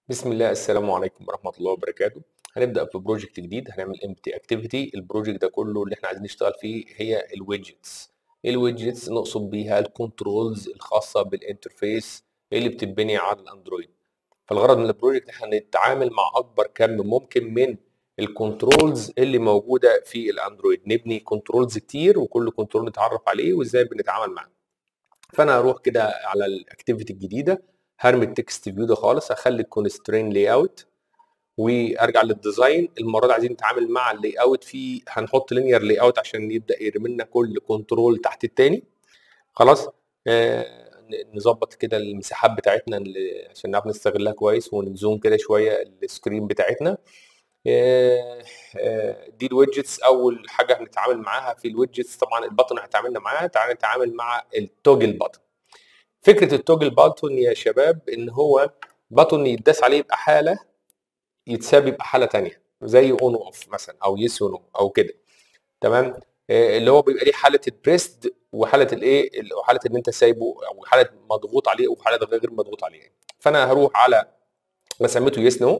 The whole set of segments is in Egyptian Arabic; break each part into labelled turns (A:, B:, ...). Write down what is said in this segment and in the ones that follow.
A: بسم الله السلام عليكم ورحمة الله وبركاته هنبدأ في بروجكت جديد هنعمل امتي اكتيفيتي البروجكت ده كله اللي احنا عايزين نشتغل فيه هي الويدجتس الويدجتس نقصد بيها الكنترولز الخاصة بالانترفيس اللي بتتبني على الاندرويد فالغرض من البروجكت احنا نتعامل مع اكبر كم ممكن من الكنترولز اللي موجودة في الاندرويد نبني كنترولز كتير وكل كنترول نتعرف عليه وازاي بنتعامل معاه فانا هروح كده على الاكتيفيتي الجديده هرمي التكست فيو ده خالص هخلي الكونسترين لاي اوت وارجع للديزاين المره دي عايزين نتعامل مع اللاي اوت في هنحط لينير لاي اوت عشان يبدا يرمي لنا كل كنترول تحت التاني خلاص آه نظبط كده المساحات بتاعتنا اللي عشان نعرف نستغلها كويس ونزوم كده شويه السكرين بتاعتنا آه آه دي الويدجتس اول حاجه هنتعامل معاها في الويدجتس طبعا البطن هنتعاملنا معاها تعالى نتعامل مع التوجل بطن فكره التوجل باتون يا شباب ان هو باتون يتداس عليه يبقى حاله يتساب يبقى حاله ثانيه زي اون اوف مثلا او يس ونو او كده تمام آه اللي هو بيبقى ليه حاله البريست وحاله الايه وحاله ان انت سايبه او حاله مضغوط عليه وحاله غير مضغوط عليه فانا هروح على انا سميته يس نو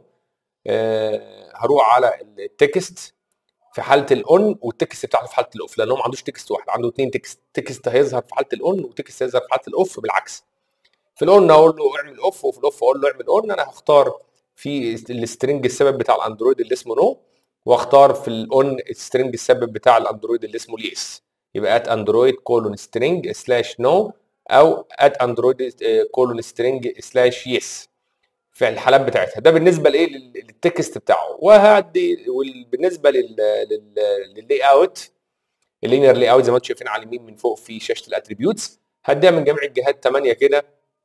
A: آه هروح على التكست في حاله الاون والتكست بتاعته في حاله الاوف لان هو ما عندوش تكست واحد عنده اثنين تكست تكست هيظهر في حاله الاون وتكست هيظهر في حاله الاوف بالعكس في الاون اقول له اعمل اوف وفي الاوف اقول له اعمل اون انا هختار في السترنج السبب بتاع الاندرويد اللي اسمه نو واختار في الاون السترنج السبب بتاع الاندرويد اللي اسمه ليس يبقى ات اندرويد كولون سترنج سلاش نو او ات اندرويد كولون سترنج سلاش يس في الحالات بتاعتها ده بالنسبه لايه للتكست بتاعه وهدي بالنسبه لللاي اوت اللينير لاي اوت زي ما انتم شايفين على اليمين من فوق في شاشه الاتريبيوتس هديها من جميع الجهات 8 كده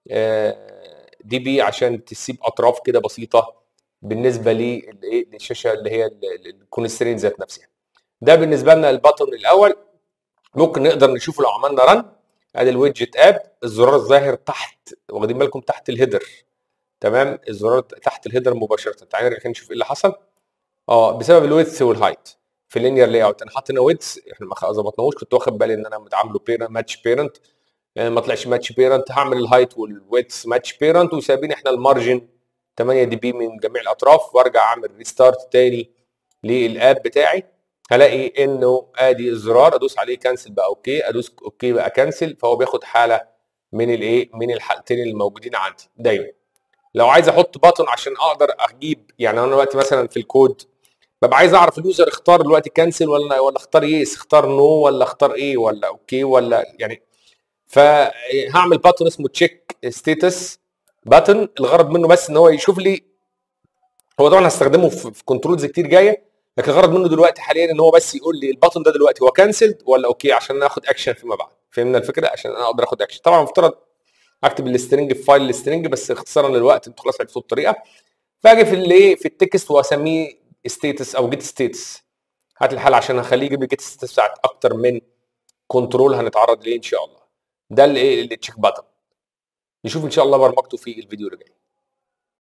A: دي بي عشان تسيب اطراف كده بسيطه بالنسبه للشاشه اللي هي الكونسترين ذات نفسها ده بالنسبه لنا الباتون الاول ممكن نقدر نشوفه لو عملنا رن ادي الويدجت اب الزرار الظاهر تحت واخدين بالكم تحت الهيدر تمام الزرار تحت الهيدر مباشره تعالى نشوف ايه اللي حصل اه بسبب الويدث والهايت في اللينير لاي اوت انا حاطط هنا ويدث احنا ما ظبطناهوش كنت واخد بالي ان انا متعامله بيرنت ماتش بيرنت ما طلعش ماتش بيرنت هعمل الهايت والويدث ماتش بيرنت وسايبين احنا المارجن 8 دي بي من جميع الاطراف وارجع اعمل ريستارت تاني للاب بتاعي هلاقي انه ادي الزرار ادوس عليه كانسل بقى اوكي ادوس اوكي بقى كانسل فهو بياخد حاله من الايه من الحالتين الموجودين عندي دايما لو عايز احط باتون عشان اقدر اجيب يعني انا دلوقتي مثلا في الكود ببقى عايز اعرف اليوزر اختار دلوقتي كانسل ولا ولا اختار يس اختار نو ولا اختار ايه ولا اوكي ولا يعني فهعمل باتون اسمه تشيك ستيتس باتون الغرض منه بس ان هو يشوف لي هو طبعا هستخدمه في كنترولز كتير جايه لكن الغرض منه دلوقتي حاليا ان هو بس يقول لي الباتون ده دلوقتي هو كانسلد ولا اوكي عشان اخد اكشن فيما بعد فهمنا الفكره عشان انا اقدر اخد اكشن طبعا مفترض اكتب السترنج في فايل السترنج بس اختصارا للوقت انتوا خلاص عرفتوا الطريقه فاجي في الايه في التكست واسميه ستيتس او جيت ستيتس هات الحل عشان اخليه يجيب لي جيت ستيتس بتاعت اكتر من كنترول هنتعرض ليه ان شاء الله ده الايه التشيك باتن نشوف ان شاء الله برمجته في الفيديو اللي جاي